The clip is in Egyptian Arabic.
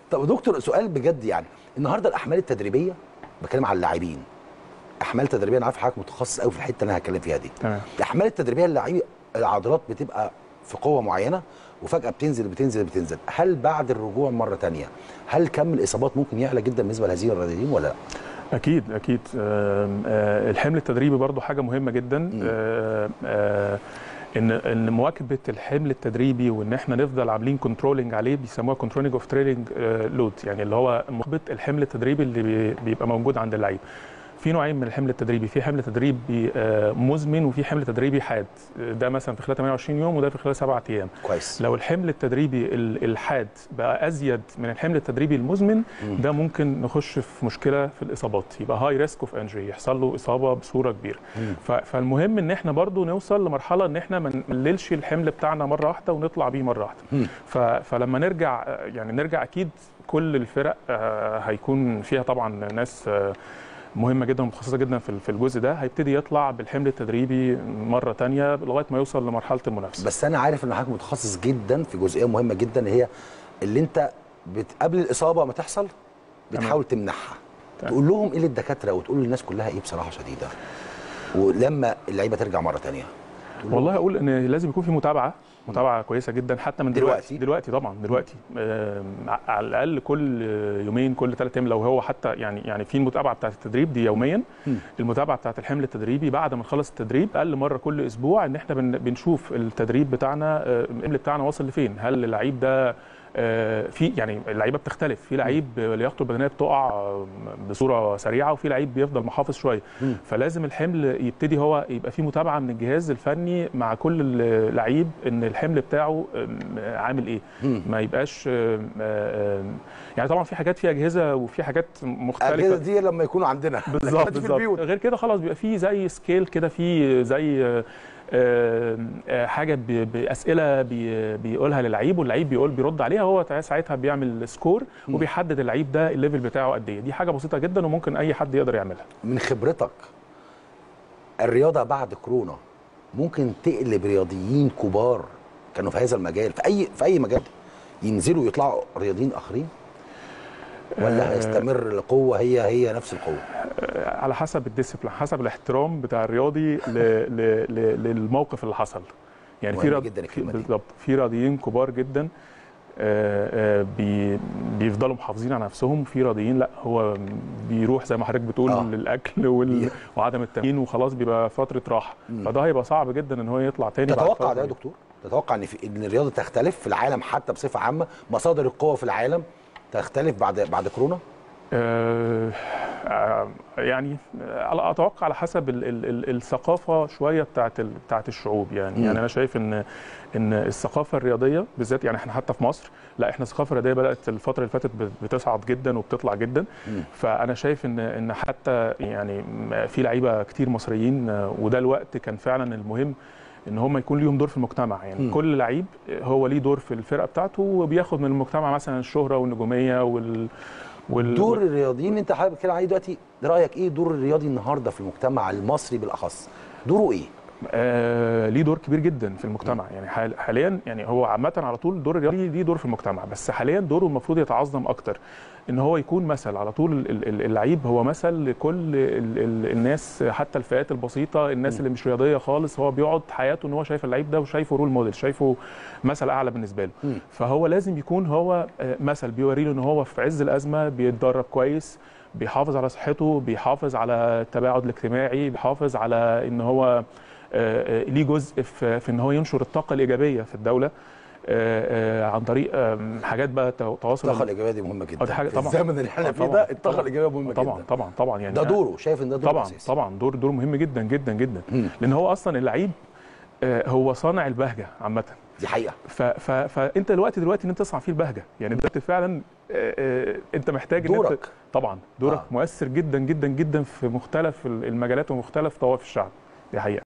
طب يا دكتور سؤال بجد يعني النهارده الاحمال التدريبيه بتكلم على اللاعبين احمال تدريبيه انا عارف حضرتك متخصص قوي في الحته اللي انا هتكلم فيها دي تمام الاحمال التدريبيه اللعيب العضلات بتبقى في قوه معينه وفجاه بتنزل بتنزل بتنزل هل بعد الرجوع مره تانية هل كم الاصابات ممكن يعلى جدا بالنسبه لهذه الرياضيين ولا لا اكيد اكيد آم، آه، الحمل التدريبي برضو حاجه مهمه جدا آه، آه، ان ان مواكبه الحمل التدريبي وان احنا نفضل عاملين كنترولنج عليه بيسموها كنترولنج اوف تريلنج لود يعني اللي هو مواكبه الحمل التدريبي اللي بي- بيبقى موجود عند اللعيب في نوعين من الحمل التدريبي في حمل تدريبي آه، مزمن وفي حمل تدريبي حاد ده مثلا في خلال 28 يوم وده في خلال 7 ايام كويس لو الحمل التدريبي ال- الحاد بقى ازيد من الحمل التدريبي المزمن مم. ده ممكن نخش في مشكله في الاصابات يبقى هاي ريسك اوف انجري يحصل له اصابه بصوره كبيره مم. ف- فالمهم ان احنا برضو نوصل لمرحله ان احنا ما نقللش الحمل بتاعنا مره واحده ونطلع بيه مره واحده مم. ف- فلما نرجع آه، يعني نرجع اكيد كل الفرق آه، هيكون فيها طبعا ناس آه، مهمه جدا ومتخصصه جدا في في الجزء ده هيبتدي يطلع بالحمل التدريبي مره تانية لغايه ما يوصل لمرحله المنافسه بس انا عارف ان حضرتك متخصص جدا في جزئيه مهمه جدا هي اللي انت بت... قبل الاصابه ما تحصل بتحاول تمنعها تمام. تقول لهم ايه للدكاتره وتقول للناس كلها ايه بصراحه شديده ولما اللعيبه ترجع مره تانية تقول لهم والله اقول ان لازم يكون في متابعه متابعه كويسه جدا حتى من دلوقتي؟ دلوقتي دلوقتي طبعا دلوقتي آم، على الاقل كل يومين كل ثلاث ايام لو هو حتى يعني يعني في المتابعه بتاعه التدريب دي يوميا مم. المتابعه بتاعه الحمل التدريبي بعد ما نخلص التدريب اقل مره كل اسبوع ان احنا بن- بنشوف التدريب بتاعنا آه، الحمل بتاعنا واصل لفين هل اللعيب ده آه، في يعني اللعيبه بتختلف في لعيب لياقته البدنيه بتقع آه، بصوره سريعه وفي لعيب بيفضل محافظ شويه مم. فلازم الحمل يبتدي هو يبقى فيه متابعه من الجهاز الفني مع كل لعيب ان الحمل بتاعه آم، عامل ايه مم. ما يبقاش آم، آم، يعني طبعا في حاجات في اجهزه وفي حاجات الاجهزه مختلفه دي لما يكونوا عندنا بالظبط لكن في بالظبط البيوت غير كده خلاص بيبقى في زي سكيل كده في زي آه، آه، آه، حاجه ب- باسئله بي- بيقولها للعيب واللعيب بيقول بيرد عليها هو تع- ساعتها بيعمل سكور وبيحدد اللعيب ده الليفل بتاعه قد ايه دي حاجه بسيطه جدا وممكن اي حد يقدر يعملها من خبرتك الرياضه بعد كورونا ممكن تقلب رياضيين كبار كانوا في هذا المجال في اي في اي مجال ينزلوا يطلعوا رياضيين اخرين ولا آه، هيستمر القوه هي هي نفس القوه آه، على حسب الديسيبلين حسب الاحترام بتاع الرياضي ل... ل... ل... للموقف اللي حصل يعني في مهم رياض... جدا في- الكلمة دي. بالظبط في رياضيين كبار جدا آه، آه، بي... بيفضلوا محافظين على نفسهم وفي رياضيين لا هو بيروح زي ما حضرتك بتقول آه. آه. للاكل وال... بي- وعدم التمرين وخلاص بيبقى فتره راحه مم. فده هيبقى صعب جدا ان هو يطلع تاني بعد تتوقع فترة ده يا دي. دكتور تتوقع ان في ان الرياضه تختلف في العالم حتى بصفه عامه مصادر القوه في العالم تختلف بعد بعد كورونا آه، آه، يعني آه، اتوقع على حسب ال ال ال الثقافه شويه بتاعت ال بتاعت الشعوب يعني مم. يعني انا شايف ان ان الثقافه الرياضيه بالذات يعني احنا حتى في مصر لا احنا الثقافه الرياضيه بدات الفتره اللي فاتت بت- بتصعد جدا وبتطلع جدا مم. فانا شايف ان ان حتى يعني م- في لعيبه كتير مصريين آه، وده الوقت كان فعلا المهم ان هم يكون ليهم دور في المجتمع يعني مم. م. كل لعيب هو ليه دور في الفرقه بتاعته وبياخد من المجتمع مثلا الشهره والنجوميه وال وال دور الرياضيين انت حابب كده عليه دلوقتي رايك ايه دور الرياضي النهارده في المجتمع المصري بالاخص دوره ايه آه ليه دور كبير جدا في المجتمع يعني حال- حاليا يعني هو عامه على طول دور الرياضي ليه دور في المجتمع بس حاليا دوره المفروض يتعظم اكتر ان هو يكون مثل على طول ال- ال- اللعيب هو مثل لكل ال- ال- الناس حتى الفئات البسيطه الناس اللي مش رياضيه خالص هو بيقعد حياته ان هو شايف اللعيب ده وشايفه رول موديل شايفه مثل اعلى بالنسبه له مم. فهو لازم يكون هو آه، مثل بيوري له ان هو في عز الازمه بيتدرب كويس بيحافظ على صحته بيحافظ على التباعد الاجتماعي بيحافظ على ان هو آه، آه، ليه جزء في في ان هو ينشر الطاقه الايجابيه في الدوله آه، آه، عن طريق آم، حاجات بقى تو- تواصل الطاقه الايجابيه دي مهمه جدا آه، دي حاجة في طبعا. الزمن اللي احنا آه، فيه طبعا. ده الطاقه طبعا. الايجابيه مهمه طبعا جدا طبعا طبعا يعني ده دوره شايف ان ده دوره طبعا أساسي. طبعا دور دور مهم جدا جدا جدا مم. لان هو اصلا اللعيب آه، هو صانع البهجه عامه دي حقيقه ف ف فانت دلوقتي دلوقتي ان انت تصنع فيه البهجه يعني دلوقتي فعلا آه، آه، انت محتاج ان انت دورك. طبعا دورك آه. آه. مؤثر جدا جدا جدا في مختلف المجالات ومختلف طوائف الشعب دي حقيقه